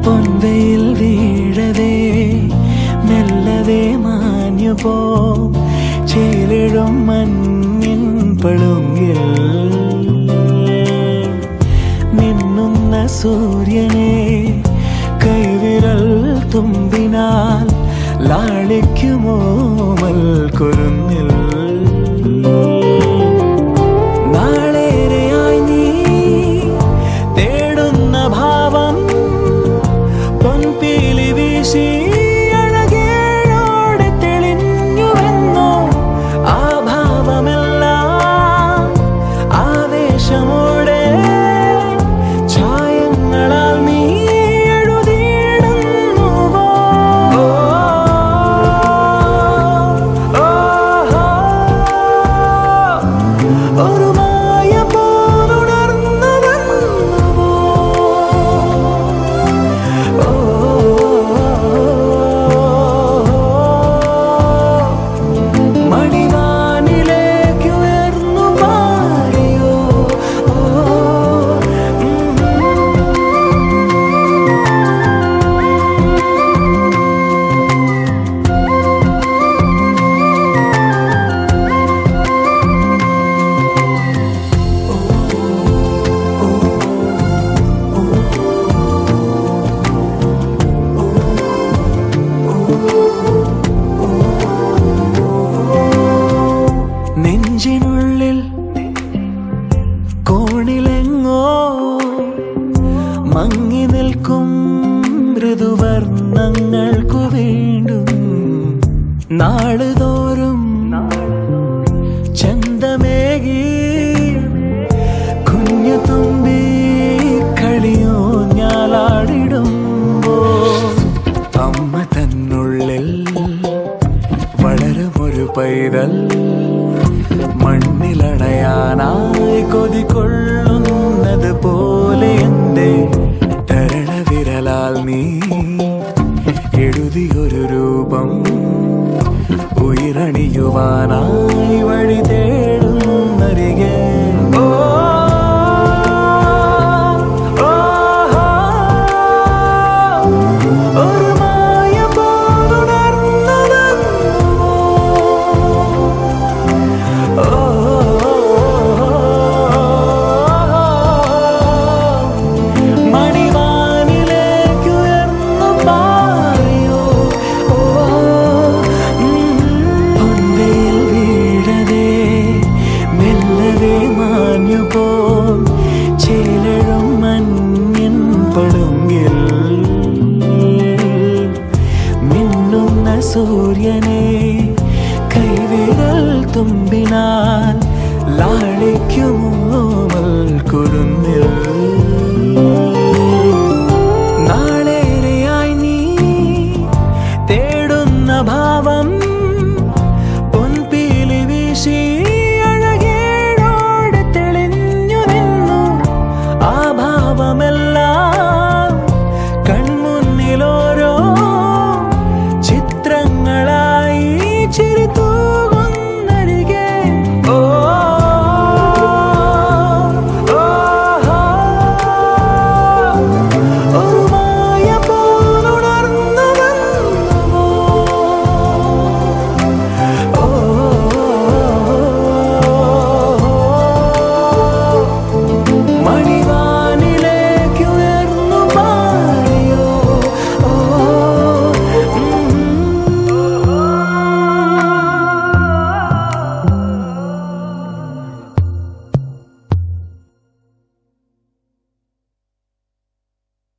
പൊൻവയിൽ വീഴവേ മെല്ലവേ മാഞ്ഞു പോ ചേലിടും മഞ്ഞിൻ പളുങ്ങിൽ മിന്നുന്ന സൂര്യനെ കൈവിരൽ തുമ്പിനാൽ ലാളിക്കുമോ മൽക്കുരുന്നിൽ നാളേറെയായി നീ തേടുന്ന ഭാവം പൊൻപീലി വീശി അഴകേഴോടെ തെളിഞ്ഞുവെന്നോ ആ ഭാവമെല്ലാം ആവേശമോടെ ഛായങ്ങളാൽ നീ എഴുതിയിടുന്നുവോ ഓ, ഓ, ഓ, ഒരു മായ പോലുണർന്നതെന്നുവോ ഓ, മണിവാനിലേക്ക് ഉയർന്നു പാറിയോ ഓ, ഉം. നെഞ്ചിനുള്ളിൽ കോണിലെങ്ങോ മങ്ങി നിൽക്കും മൃദുവർണ്ണങ്ങൾക്കു വീണ്ടും നാളുതോറും ചന്തമേകി കുഞ്ഞു തുമ്പി കളിയോ ഞാലാടിടുമ്പോ അമ്മ തന്നുള്ളിൽ വളരുമൊരു പൈതൽ മണ്ണിലണയാനായി കൊതികൊള്ളുന്നത് പോലെ എന്റെ തരണവിരലാൽ നീ എഴുതിയൊരു രൂപം ഉയരണിയുവാനായി വഴി തേടുന്നരികെ ഓ, ഓ, ഒരു മായ പോലുണർന്നതെന്നുവോ മണിവാനിലേക്ക് ഉയർന്നു പാറിയോ ഓ പൊന്തയിൽ വീഴവേ മെല്ലവേ മാഞ്ഞു പോ ചേലഴും മഞ്ഞിൻ പളുങ്ങിൽ മിന്നുന്ന സൂര്യനെ കൈവിരൽ തുമ്പിനാൽ ലാളി